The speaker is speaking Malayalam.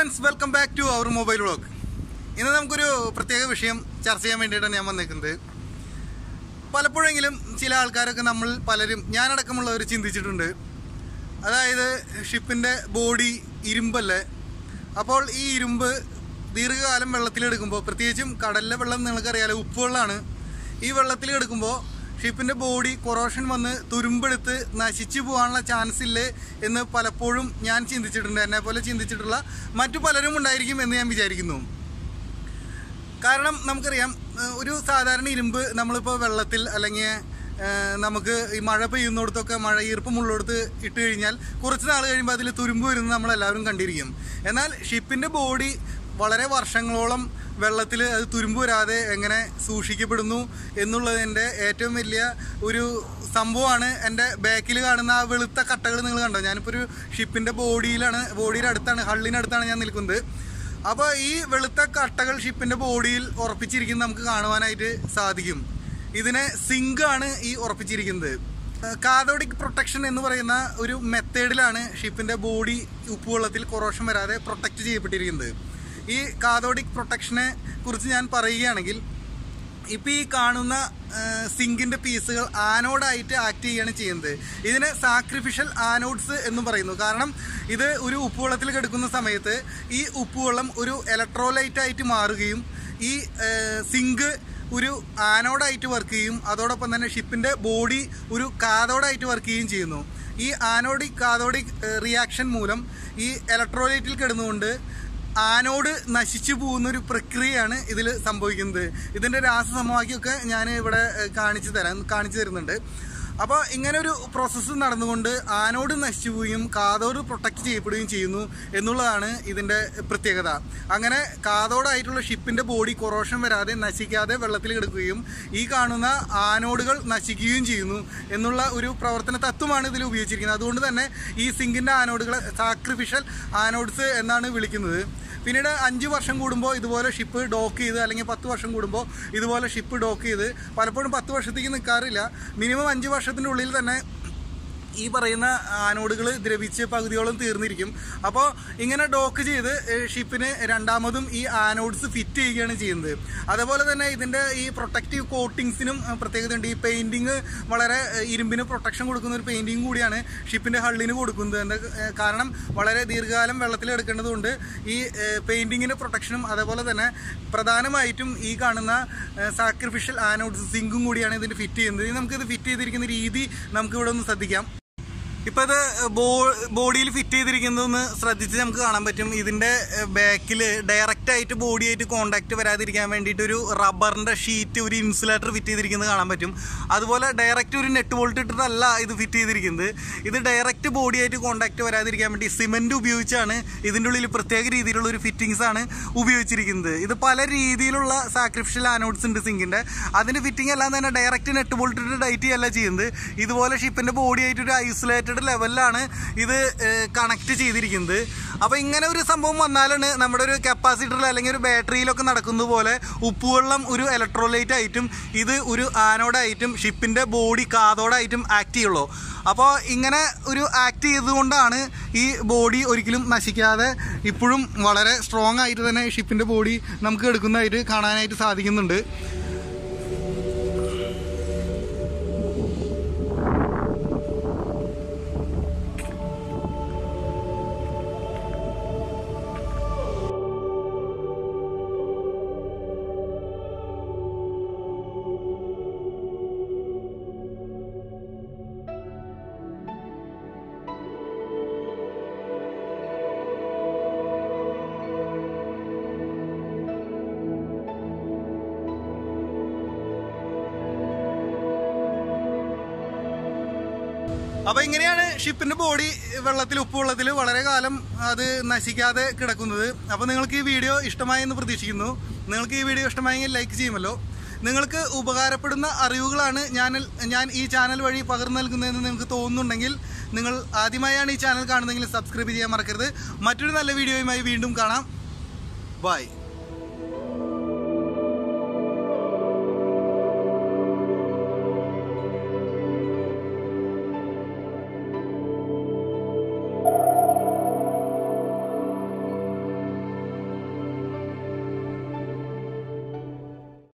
friends welcome back to our mobile vlog ഇന്ന് നമുക്കൊരു പ്രത്യേക വിഷയം ചർച്ച ചെയ്യാൻ വേണ്ടിയിട്ടാണ് ഞാൻ വന്നേക്കുന്നത് പലപ്പോഴെങ്കിലും ചില ആൾക്കാരൊക്കെ നമ്മൾ പലരും ഞാനടക്കമുള്ളവർ ചിന്തിച്ചിട്ടുണ്ട് അതായത് ഷിപ്പിൻ്റെ ബോഡി ഇരുമ്പല്ലേ അപ്പോൾ ഈ ഇരുമ്പ് ദീർഘകാലം വെള്ളത്തിലെടുക്കുമ്പോൾ പ്രത്യേകിച്ചും കടലിലെ വെള്ളം നിങ്ങൾക്കറിയാലോ ഉപ്പുവെള്ളമാണ് ഈ വെള്ളത്തിൽ എടുക്കുമ്പോൾ ഷിപ്പിൻ്റെ ബോഡി കൊറോഷൻ വന്ന് തുരുമ്പെടുത്ത് നശിച്ചു പോകാനുള്ള ചാൻസ് ഇല്ലേ എന്ന് പലപ്പോഴും ഞാൻ ചിന്തിച്ചിട്ടുണ്ട് എന്നെ പോലെ ചിന്തിച്ചിട്ടുള്ള മറ്റു പലരും ഉണ്ടായിരിക്കും എന്ന് ഞാൻ വിചാരിക്കുന്നു കാരണം നമുക്കറിയാം ഏഹ് ഒരു സാധാരണ ഇരുമ്പ് നമ്മളിപ്പോൾ വെള്ളത്തിൽ അല്ലെങ്കിൽ ഏഹ് നമുക്ക് ഈ മഴ പെയ്യുന്നിടത്തൊക്കെ മഴ ഈർപ്പമുള്ളിടത്ത് ഇട്ട് കഴിഞ്ഞാൽ കുറച്ച് നാൾ കഴിയുമ്പോൾ അതിൽ തുരുമ്പ് വരുന്നത് നമ്മളെല്ലാവരും കണ്ടിരിക്കും എന്നാൽ ഷിപ്പിൻ്റെ ബോഡി വളരെ വർഷങ്ങളോളം വെള്ളത്തിൽ അത് തുരുമ്പ് വരാതെ എങ്ങനെ സൂക്ഷിക്കപ്പെടുന്നു എന്നുള്ളതിൻ്റെ ഏറ്റവും വലിയ ഒരു സംഭവമാണ് എൻ്റെ ബാക്കിൽ കാണുന്ന ആ വെളുത്ത കട്ടകൾ നിങ്ങൾ കണ്ടോ ഞാനിപ്പോൾ ഒരു ഷിപ്പിൻ്റെ ബോഡിയിലാണ് ബോഡിയുടെ അടുത്താണ് ഹള്ളിനടുത്താണ് ഞാൻ നിൽക്കുന്നത് അപ്പോൾ ഈ വെളുത്ത കട്ടകൾ ഷിപ്പിന്റെ ബോഡിയിൽ ഉറപ്പിച്ചിരിക്കുന്നത് നമുക്ക് കാണുവാനായിട്ട് സാധിക്കും ഇതിനെ സിങ്ക് ആണ് ഈ ഉറപ്പിച്ചിരിക്കുന്നത് കാതോഡിക് പ്രൊട്ടക്ഷൻ എന്ന് പറയുന്ന ഒരു മെത്തേഡിലാണ് ഷിപ്പിന്റെ ബോഡി ഉപ്പുവെള്ളത്തിൽ കൊറോഷൻ വരാതെ പ്രൊട്ടക്റ്റ് ചെയ്യപ്പെട്ടിരിക്കുന്നത് ഈ കാതോഡിക് പ്രൊട്ടക്ഷനെ കുറിച്ച് ഞാൻ പറയുകയാണെങ്കിൽ ഇപ്പം ഈ കാണുന്ന സിങ്കിന്റെ പീസുകൾ ആനോഡായിട്ട് ആക്ട് ചെയ്യുകയാണ് ചെയ്യുന്നത് ഇതിനെ സാക്രിഫിഷ്യൽ ആനോഡ്സ് എന്ന് പറയുന്നു കാരണം ഇത് ഒരു ഉപ്പുവെള്ളത്തിൽ കിടക്കുന്ന സമയത്ത് ഈ ഉപ്പുവെള്ളം ഒരു ഇലക്ട്രോലൈറ്റ് ആയിട്ട് മാറുകയും ഈ സിങ്ക് ഒരു ആനോഡായിട്ട് വർക്ക് ചെയ്യും അതോടൊപ്പം തന്നെ ഷിപ്പിന്റെ ബോഡി ഒരു കാതോഡായിട്ട് വർക്ക് ചെയ്യുകയും ചെയ്യുന്നു ഈ ആനോഡിക് കാതോഡിക് റിയാക്ഷൻ മൂലം ഈ ഇലക്ട്രോലൈറ്റിൽ കിടന്നുകൊണ്ട് ആനോട് നശിച്ചു പോകുന്ന ഒരു പ്രക്രിയയാണ് ഇതിൽ സംഭവിക്കുന്നത് ഇതിന്റെ രാസസമവാക്യമൊക്കെ ഞാൻ ഇവിടെ ഏഹ്, കാണിച്ചു തരാം കാണിച്ചു തരുന്നുണ്ട് അപ്പോൾ ഇങ്ങനെ ഒരു പ്രോസസ്സ് നടന്നുകൊണ്ട് ആനോട് നശിച്ചു പോവുകയും കാതോട് പ്രൊട്ടക്റ്റ് ചെയ്യപ്പെടുകയും ചെയ്യുന്നു എന്നുള്ളതാണ് ഇതിന്റെ പ്രത്യേകത അങ്ങനെ കാതോടായിട്ടുള്ള ഷിപ്പിന്റെ ബോഡി കൊറോഷൻ വരാതെ നശിക്കാതെ വെള്ളത്തിൽ കിടക്കുകയും ഈ കാണുന്ന ആനോടുകൾ നശിക്കുകയും ചെയ്യുന്നു എന്നുള്ള ഒരു പ്രവർത്തന തത്വമാണ് ഇതിൽ ഉപയോഗിച്ചിരിക്കുന്നത് അതുകൊണ്ട് തന്നെ ഈ സിങ്കിന്റെ ആനോടുകളെ സാക്രിഫിഷ്യൽ ആനോഡ്സ് എന്നാണ് വിളിക്കുന്നത് പിന്നീട് അഞ്ച് വർഷം കൂടുമ്പോൾ ഇതുപോലെ ഷിപ്പ് ഡോക്ക് ചെയ്ത് അല്ലെങ്കിൽ പത്ത് വർഷം കൂടുമ്പോൾ ഇതുപോലെ ഷിപ്പ് ഡോക്ക് ചെയ്ത് പലപ്പോഴും പത്ത് വർഷത്തേക്ക് നിൽക്കാറില്ല മിനിമം അഞ്ച് വർഷത്തിൻ്റെ ഉള്ളിൽ തന്നെ ഈ പറയുന്ന ആനോടുകൾ ദ്രവിച്ച് പകുതിയോളം തീർന്നിരിക്കും അപ്പോൾ ഇങ്ങനെ ഡോക്ക് ചെയ്ത് ഏഹ്, ഷിപ്പിന് രണ്ടാമതും ഈ ആനോഡ്സ് ഫിറ്റ് ചെയ്യുകയാണ് ചെയ്യുന്നത് അതേപോലെ തന്നെ ഇതിൻ്റെ ഈ പ്രൊട്ടക്റ്റീവ് കോട്ടിങ്സിനും ഏഹ്, പ്രത്യേകതയുണ്ട് ഈ പെയിൻറ്റിങ് വളരെ ഏഹ്, ഇരുമ്പിന് പ്രൊട്ടക്ഷൻ കൊടുക്കുന്ന ഒരു പെയിൻറ്റിങ് കൂടിയാണ് ഷിപ്പിൻ്റെ ഹള്ളിന് കൊടുക്കുന്നത് എന്താ ഏഹ്, കാരണം വളരെ ദീർഘകാലം വെള്ളത്തിൽ എടുക്കേണ്ടതുകൊണ്ട് ഈ പെയിൻറ്റിങ്ങിന് പ്രൊട്ടക്ഷനും അതേപോലെ തന്നെ പ്രധാനമായിട്ടും ഈ കാണുന്ന സാക്രിഫിഷ്യൽ ആനോഡ്സ് സിങ്കും കൂടിയാണ് ഇതിന് ഫിറ്റ് ചെയ്യുന്നത് ഇനി നമുക്കിത് ഫിറ്റ് ചെയ്തിരിക്കുന്ന രീതി നമുക്ക് ഇവിടെ ഒന്ന് ശ്രദ്ധിക്കാം ഇപ്പൊ ഇത് ബോ ബോഡിയിൽ ഫിറ്റ് ചെയ്തിരിക്കുന്നതെന്ന് ശ്രദ്ധിച്ച് നമുക്ക് കാണാൻ പറ്റും ഇതിന്റെ ബാക്കിൽ ഡയറക്റ്റ് ആയിട്ട് ബോഡിയായിട്ട് കോണ്ടാക്ട് വരാതിരിക്കാൻ വേണ്ടിയിട്ട് ഒരു റബ്ബറിന്റെ ഷീറ്റ് ഒരു ഇൻസുലേറ്റർ ഫിറ്റ് ചെയ്തിരിക്കുന്നത് കാണാൻ പറ്റും അതുപോലെ ഡയറക്റ്റ് ഒരു നെറ്റ് ബോൾട്ട് ഇട്ടിട്ടല്ല ഇത് ഫിറ്റ് ചെയ്തിരിക്കുന്നത് ഇത് ഡയറക്റ്റ് ബോഡിയായിട്ട് കോണ്ടാക്ട് വരാതിരിക്കാൻ വേണ്ടി സിമെന്റ് ഉപയോഗിച്ചാണ് ഇതിൻ്റെ ഉള്ളിൽ പ്രത്യേക രീതിയിലുള്ള ഒരു ഫിറ്റിങ്സ് ആണ് ഉപയോഗിച്ചിരിക്കുന്നത് ഇത് പല രീതിയിലുള്ള സാക്രിഫിഷ്യൽ ആനോഡ്സ് ഉണ്ട് സിങ്കിന്റെ അതിന്റെ ഫിറ്റിംഗ് എല്ലാം തന്നെ ഡയറക്റ്റ് നെറ്റ് ബോൾട്ട് ഇട്ട് ടൈറ്റ് ചെയ്യല്ല ചെയ്യുന്നത് ഇതുപോലെ ഷിപ്പിന്റെ ബോഡി ആയിട്ട് ഒരു ഐസൊലേറ്റഡ് ലെവലിലാണ് ഇത് കണക്ട് ചെയ്തിരിക്കുന്നത് അപ്പോൾ ഇങ്ങനെ ഒരു സംഭവം വന്നാലാണ് നമ്മുടെ ഒരു കപ്പാസിറ്ററിൽ അല്ലെങ്കിൽ ഒരു ബാറ്ററിയിലൊക്കെ നടക്കുന്നത് പോലെ ഉപ്പുവെള്ളം ഒരു ഇലക്ട്രോലൈറ്റ് ആയിട്ടും ഇത് ഒരു ആനോഡായിട്ടും ഷിപ്പിന്റെ ബോഡി കാതോടായിട്ടും ആക്ട് ചെയ്യുള്ളൂ അപ്പോൾ ഇങ്ങനെ ഒരു ആക്ട് ചെയ്തുകൊണ്ടാണ് ഈ ബോഡി ഒരിക്കലും നശിക്കാതെ ഇപ്പോഴും വളരെ സ്ട്രോങ് ആയിട്ട് തന്നെ ഷിപ്പിന്റെ ബോഡി നമുക്ക് എടുക്കുന്നതായിട്ട് കാണാനായിട്ട് സാധിക്കുന്നുണ്ട് അപ്പൊ ഇങ്ങനെയാണ് ഷിപ്പിന്റെ ബോഡി വെള്ളത്തിൽ ഉപ്പ് വെള്ളത്തിൽ വളരെ കാലം അത് നശിക്കാതെ കിടക്കുന്നത് അപ്പൊ നിങ്ങൾക്ക് ഈ വീഡിയോ ഇഷ്ടമായി എന്ന് പ്രതീക്ഷിക്കുന്നു നിങ്ങൾക്ക് ഈ വീഡിയോ ഇഷ്ടമായെങ്കിൽ ലൈക്ക് ചെയ്യുമല്ലോ നിങ്ങൾക്ക് ഉപകാരപ്പെടുന്ന അറിവുകളാണ് ഞാൻ ഞാൻ ഈ ചാനൽ വഴി പകർന്നു നൽകുന്നതെന്ന് നിങ്ങൾക്ക് തോന്നുന്നുണ്ടെങ്കിൽ നിങ്ങൾ ആദ്യമായാണ് ഈ ചാനൽ കാണുന്നതെങ്കിൽ സബ്സ്ക്രൈബ് ചെയ്യാൻ മറക്കരുത് മറ്റൊരു നല്ല വീഡിയോയുമായി വീണ്ടും കാണാം ബൈ